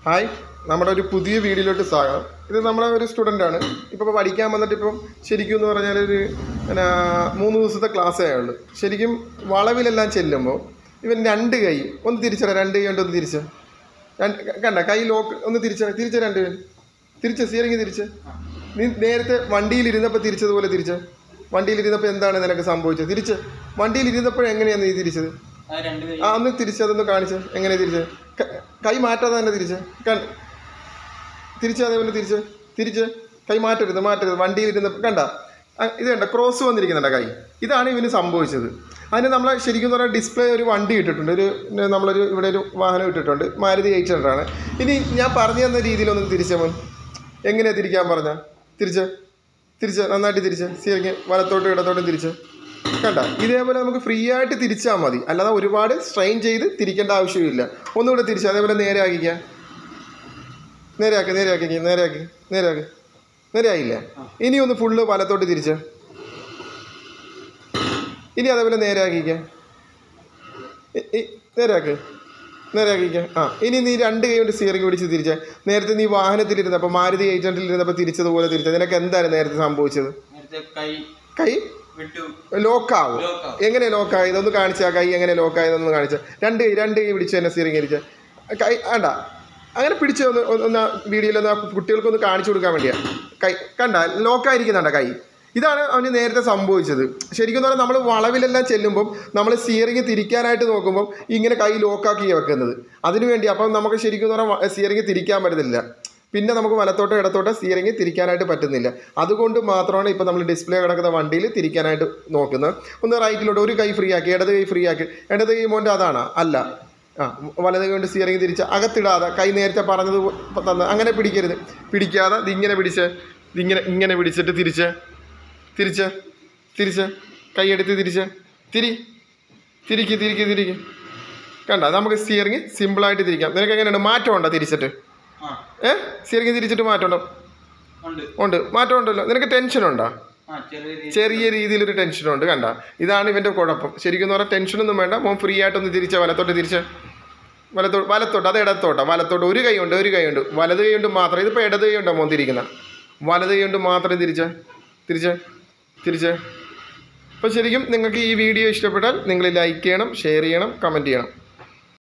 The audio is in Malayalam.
ഹായ് നമ്മുടെ ഒരു പുതിയ വീഡിയോയിലോട്ട് സ്വാഗതം ഇത് നമ്മുടെ ഒരു സ്റ്റുഡൻ്റ് ആണ് ഇപ്പോൾ പഠിക്കാൻ വന്നിട്ട് ഇപ്പം ശരിക്കും എന്ന് പറഞ്ഞാൽ ഒരു പിന്നെ മൂന്ന് ദിവസത്തെ ക്ലാസ് ആയുള്ളൂ ശരിക്കും വളവിലെല്ലാം ചെല്ലുമ്പോൾ ഇവൻ രണ്ട് കൈ ഒന്ന് തിരിച്ചട രണ്ട് കൈ കൊണ്ട് ഒന്ന് തിരിച്ച് രണ്ട് കണ്ട കൈ ലോക്ക് ഒന്ന് തിരിച്ച തിരിച്ച രണ്ട് കൈ തിരിച്ച് സ്റ്റിയറിംഗ് തിരിച്ച് നീ നേരത്തെ വണ്ടിയിലിരുന്നപ്പോൾ തിരിച്ചതുപോലെ തിരിച്ച് വണ്ടിയിലിരുന്നപ്പോൾ എന്താണ് നിനക്ക് സംഭവിച്ചത് തിരിച്ച് വണ്ടിയിലിരുന്നപ്പോൾ എങ്ങനെയാണ് നീ തിരിച്ചത് ആ രണ്ട് കൈ ആ ഒന്ന് തിരിച്ച് അതൊന്ന് കാണിച്ച് എങ്ങനെ തിരിച്ച് ക- കൈ മാറ്റാതെ തന്നെ തിരിച്ച് കൺ തിരിച്ച് അതേപോലെ തിരിച്ച് തിരിച്ച് കൈ മാറ്റരുത് മാറ്റരുത് വണ്ടിയിലിരുന്ന് കണ്ട ആ, ഇത് കണ്ട ക്രോസ് വന്നിരിക്കുന്നുണ്ട കൈ ഇതാണ് ഇവന് സംഭവിച്ചത് അതിന് നമ്മൾ ശരിക്കും പറഞ്ഞാൽ ഡിസ്പ്ലേ ഒരു വണ്ടി ഇട്ടിട്ടുണ്ട് ഒരു പിന്നെ നമ്മളൊരു ഇവിടെ ഒരു വാഹനം ഇട്ടിട്ടുണ്ട് മാരുതി എയ്റ്റ് ഹൺഡ്രഡ് ആണ് ഇനി ഞാൻ പറഞ്ഞു തന്ന രീതിയിലൊന്ന് തിരിച്ച മോൻ എങ്ങനെയാണ് തിരിക്കാൻ പറഞ്ഞ തിരിച്ച് തിരിച്ച് നന്നായിട്ട് തിരിച്ച് ശരിക്കും വലത്തോട്ടും ഇടത്തോട്ടും തിരിച്ച് കണ്ട ഇതേപോലെ നമുക്ക് ഫ്രീ ആയിട്ട് തിരിച്ചാൽ മതി അല്ലാതെ ഒരുപാട് സ്ട്രെയിൻ ചെയ്ത് തിരിക്കേണ്ട ആവശ്യമില്ല ഒന്നുകൂടെ തിരിച്ച് അതേപോലെ നേരെ ആക്കിക്കുക നേരെ ആക്കി നേരെ ആക്കി നേരെ ആക്കി നേരെ ആക്കി നേരെ ആയില്ല ഇനി ഒന്ന് ഫുള്ള് വലത്തോട്ട് തിരിച്ച് ഇനി അതേപോലെ നേരെ ആക്കിക്ക ഇ- ഇ- നേരെ ആക്ക് നേരെ ആക്കിക്ക ആ ഇനി നീ രണ്ട് കൈ കൊണ്ട് സ്റ്റിയറിംഗ് പിടിച്ച് തിരിച്ച നേരത്തെ നീ വാഹനത്തിലിരുന്നപ്പോൾ മാരുതി എയ്റ്റ് ഹൺഡ്രഡിൽ ഇരുന്നപ്പോൾ തിരിച്ചതുപോലെ തിരിച്ച നിനക്ക് എന്താണ് നേരത്തെ സംഭവിച്ചത് നേരത്തെ കൈ കൈ വിട്ടു ലോക്കാവും ലോക്കാവും. എങ്ങനെ ലോക്കായത് ഒന്ന് കാണിച്ചാൽ കൈ എങ്ങനെ ലോക്കായതെന്ന് കാണിച്ച രണ്ട് കൈ രണ്ട് കൈ പിടിച്ച് തന്നെ സ്റ്റിയറിംഗ് ഇരിച്ച കൈ വേണ്ട അങ്ങനെ പിടിച്ച് ഒന്ന് ഒന്ന് ഒന്ന് വീഡിയോയിൽ ഒന്ന് ആ കുട്ടികൾക്കൊന്ന് കാണിച്ചു കൊടുക്കാൻ വേണ്ടിയാ കൈ കണ്ട ലോക്കായിരിക്കുന്നുണ്ട കൈ ഇതാണ് അവന് നേരത്തെ സംഭവിച്ചത് ശരിക്കും പറഞ്ഞാൽ നമ്മൾ വളവിലെല്ലാം ചെല്ലുമ്പം നമ്മൾ സ്റ്റിയറിംഗ് തിരിക്കാനായിട്ട് നോക്കുമ്പം ഇങ്ങനെ കൈ ലോക്കാക്കി വെക്കുന്നത് അതിനു വേണ്ടി അപ്പം നമുക്ക് ശരിക്കും പറഞ്ഞാൽ സ്റ്റിയറിംഗ് തിരിക്കാൻ പറ്റുന്നില്ല പിന്നെ നമുക്ക് വലത്തോട്ടോ ഇടത്തോട്ടോ സ്റ്റിയറിംഗ് തിരിക്കാനായിട്ട് പറ്റുന്നില്ല അതുകൊണ്ട് മാത്രമാണ് ഇപ്പോൾ നമ്മൾ ഡിസ്പ്ലേ കിടക്കുന്ന വണ്ടിയിൽ തിരിക്കാനായിട്ട് നോക്കുന്നത് ഒന്ന് റൈറ്റിലോട്ട് ഒരു കൈ ഫ്രീ ആക്കി ഇടത് കൈ ഫ്രീ ആക്കി ഇടത് കൈ മോൻ്റെ അതാണ് അല്ല ആ വലത് കൈ കൊണ്ട് സ്റ്റിയറിംഗ് തിരിച്ച് അകത്തിടാതെ കൈ നേരത്തെ പറഞ്ഞത് പോ- തന്ന അങ്ങനെ പിടിക്കരുത് പിടിക്കാതെ ഇതിങ്ങനെ പിടിച്ച് ഇതിങ്ങനെ ഇങ്ങനെ പിടിച്ചിട്ട് തിരിച്ച് തിരിച്ച് തിരിച്ച് കൈയെടുത്ത് തിരിച്ച് തിരി തിരിക്ക് തിരിക്ക് തിരിക്ക് കണ്ട നമുക്ക് സ്റ്റിയറിംഗ് സിമ്പിളായിട്ട് തിരിക്കാം നിനക്ക് എങ്ങനെയുണ്ട് മാറ്റമുണ്ടോ തിരിച്ചിട്ട് ആ ഏ സ്റ്റിയറിംഗ് തിരിച്ചിട്ട് മാറ്റമുണ്ടോ ഉണ്ട് ഉണ്ട് മാറ്റമുണ്ടല്ലോ നിനക്ക് ടെൻഷനുണ്ടോ ആ ചെറിയ രീതി ചെറിയ രീതിയിലൊരു ടെൻഷനുണ്ട് കണ്ട ഇതാണ് ഇവൻ്റെ കുഴപ്പം ശരിക്കും എന്ന് പറഞ്ഞാൽ ടെൻഷനൊന്നും വേണ്ട മോൻ ഫ്രീ ആയിട്ടൊന്ന് തിരിച്ച വലത്തോട്ട് തിരിച്ച് വലത്തോട്ട് വലത്തോട്ട് അത് ഇടത്തോട്ടാ വലത്തോട്ട് ഒരു കൈ ഉണ്ട് ഒരു കൈ ഉണ്ട് വലത് കൈ കൊണ്ട് മാത്രം ഇതിപ്പോൾ ഇടത് കൈ ഉണ്ടോ മോൻ തിരിക്കുന്ന വലത് കൈ കൊണ്ട് മാത്രം തിരിച്ച് തിരിച്ച് തിരിച്ച് അപ്പോൾ ശരിക്കും നിങ്ങൾക്ക് ഈ വീഡിയോ ഇഷ്ടപ്പെട്ടാൽ നിങ്ങൾ ലൈക്ക് ചെയ്യണം ഷെയർ ചെയ്യണം കമൻറ്റ് ചെയ്യണം